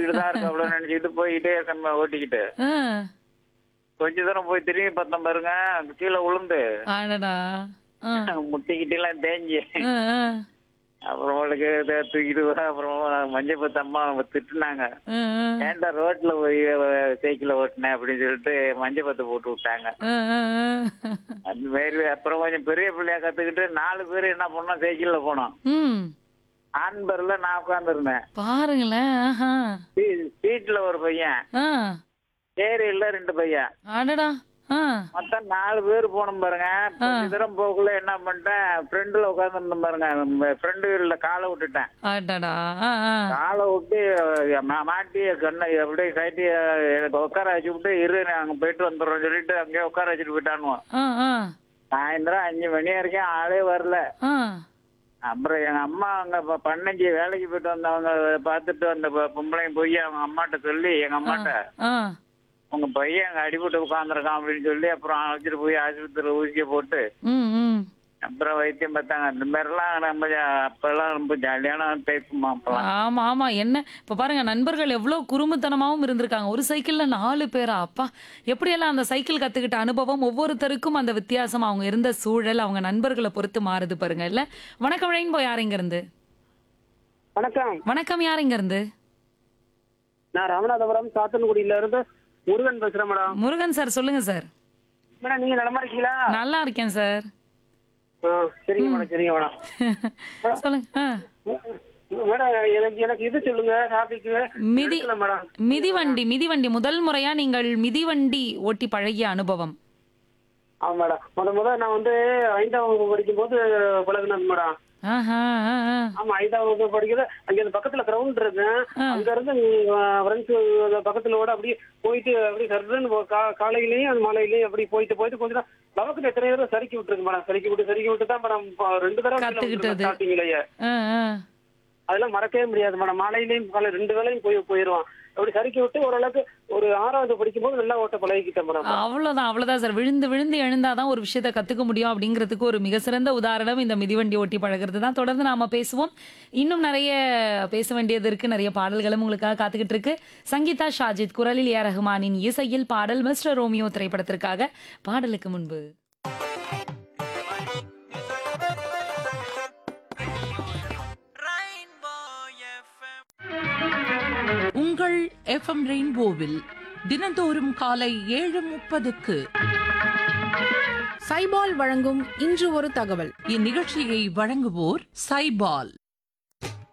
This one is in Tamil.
ஓட்டிக்கிட்டு தான் இருக்கு அப்படின்னு நினைச்சுக்கிட்டு போய்கிட்டே இருக்கேன் ஓட்டிக்கிட்டு ஆ, கொஞ்ச தூரம் போய் திரும்பி பார்த்தோம் பாருங்க கீழே விழுந்து அடடா ஆ, முட்டிக்கிட்டு எல்லாம் தேஞ்சு ஆ, ஆ, அப்புறம் அவளுக்கு இதை தூக்கிட்டு வர அப்புறம் மஞ்சள் பத்து அம்மா திட்டுனாங்க ஆ, ஆ, ஏன்டா ரோட்ல போய் சைக்கிள ஓட்டினேன் அப்படின்னு சொல்லிட்டு மஞ்சள் பத்து போட்டு விட்டாங்க ஆ, ஆ, ஆ. அந்த மாதிரி அப்புறம் கொஞ்சம் பெரிய பிள்ளையா கத்துக்கிட்டு நாலு பேர் என்ன பண்ணோம் சைக்கிள்ல போனோம் ம் ஆண்பர்ல நான் உட்காந்துருந்தேன் பாருங்களேன் ஆஹா. சீட்ல ஒரு பையன் ஆ சேரியில ரெண்டு பையன் அடடா ஆ மொத்தம் நாலு பேர் போனோம் பாருங்க கொஞ்ச தூரம் போகக்குள்ள என்ன பண்ணிட்டேன் ஃப்ரெண்டுல உட்காந்துருந்தேன் பாருங்க ஃப்ரெண்டு வீட்டுல காலை விட்டுட்டேன் அடடா ஆ ஆ காலை விட்டு மா- மாட்டி கண்ணை அப்படியே கட்டி எனக்கு உட்கார வச்சு விட்டு இரு நாங்க போயிட்டு வந்துடுறோம் சொல்லிட்டு அங்கேயே உட்கார வச்சுட்டு போயிட்டானுவோம் ஆ ஆ சாயந்தரம் அஞ்சு மணி வரைக்கும் ஆளே வரல ஆ அப்புறம் எங்க அம்மா அங்க ப- பண்ணைக்கு வேலைக்கு போயிட்டு வந்தவங்க பார்த்துட்டு அந்த பொ- பொம்பளைங்க போய் அவங்க அம்மாட்ட சொல்லி எங்க அம்மாட்ட ஆ உங்க பையன் அங்க அடிபட்டு உட்காந்துருக்கான் அப்படின்னு சொல்லி அப்புறம் அழைச்சிட்டு போய் ஆஸ்பத்திரியில் ஊசியை போட்டு ம் ம் அப்புறம் வைத்தியம் பார்த்தாங்க அந்த மாதிரிலாம் நம்ம ஜா- அப்பெல்லாம் ரொம்ப ஜாலியான டைப்புமா அப்பெல்லாம் ஆமா ஆமா என்ன இப்ப பாருங்க நண்பர்கள் எவ்வளவு குறும்புத்தனமாவும் இருந்திருக்காங்க ஒரு சைக்கிள்ல நாலு பேரா அப்பா எப்படியெல்லாம் அந்த சைக்கிள் கத்துக்கிட்ட அனுபவம் ஒவ்வொருத்தருக்கும் அந்த வித்தியாசம் அவங்க இருந்த சூழல் அவங்க நண்பர்களை பொறுத்து மாறுது பாருங்க இல்ல வணக்கம் ரெயின்போ யார் இங்க இருந்து வணக்கம் வணக்கம் யார் இங்க இருந்து நான் ராமநாதபுரம் சாத்தன்குடியில இருந்து முருகன் பேசுறேன் மேடம் முருகன் சார் சொல்லுங்க சார் மேடம் நீங்க நலமா இருக்கீங்களா நல்லா இருக்கேன் சார் ஆ, சரிங்க மேடம் சரிங்க மேடம் சொல்லுங்க ஆ. மேடம் எனக்கு எனக்கு இது சொல்லுங்க டாபிக் மிதி மேடம் மிதிவண்டி மிதிவண்டி முதல் முறையா நீங்கள் மிதிவண்டி ஓட்டி பழகிய அனுபவம் ஆமா மேடம் முத முத நான் வந்து ஐந்தாம் வகுப்பு படிக்கும் போது பழகினது மேடம் ஆஹா, ஆ, ஆ. ஆமா ஐந்தாம் வகுப்பு படிக்கிறது அங்க அந்த பக்கத்துல கிரவுண்ட் இருக்கு அங்க இருந்து ஃப்ரெண்ட்ஸ் பக்கத்துல ஓட அப்படியே போயிட்டு அப்படியே சர்ன்னு போ- கா- காலையிலயும் அந்த மாலையிலயும் அப்படி போயிட்டு போயிட்டு கொஞ்சம் நேரம் நமக்கு எத்தனை தடவை சறுக்கி விட்டுருக்கு மேடம் சறுக்கி விட்டு சறுக்கி விட்டு தான் மேடம் இப்போ ரெண்டு தடவை கத்துக்கிட்டது. ஸ்டார்டிங்லயே ஆ, ஆ. அதெல்லாம் மறக்கவே முடியாது மேடம் மாலையிலயும் காலை ரெண்டு வேளையும் போய் போயிடுவான் அப்படி சறுக்கி விட்டு ஓரளவுக்கு ஒரு ஆறாவது படிக்கும்போது நல்லா ஓட்ட பழகிக்கிட்டேன் மேடம் அவ்வளவுதான் அவ்வளவுதான் சார் விழுந்து விழுந்து எழுந்தாதான் ஒரு விஷயத்தை கத்துக்க முடியும் அப்படிங்கிறதுக்கு ஒரு மிக சிறந்த உதாரணம் இந்த மிதிவண்டி ஓட்டி பழகிறது தான் தொடர்ந்து நாம பேசுவோம் இன்னும் நிறைய பேச வேண்டியது இருக்கு நிறைய பாடல்களும் உங்களுக்காக காத்துக்கிட்டு இருக்கு சங்கீதா ஷாஜித் குரலில் ஏ ரஹ்மானின் இசையில் பாடல் மிஸ்டர் ரோமியோ திரைப்படத்திற்காக பாடலுக்கு முன்பு உங்கள் எஃப்எம் ரெயின்போவில் தினந்தோறும் காலை ஏழு முப்பதுக்கு சைபால் வழங்கும் இன்று ஒரு தகவல் இந்நிகழ்ச்சியை வழங்குவோர் சைபால்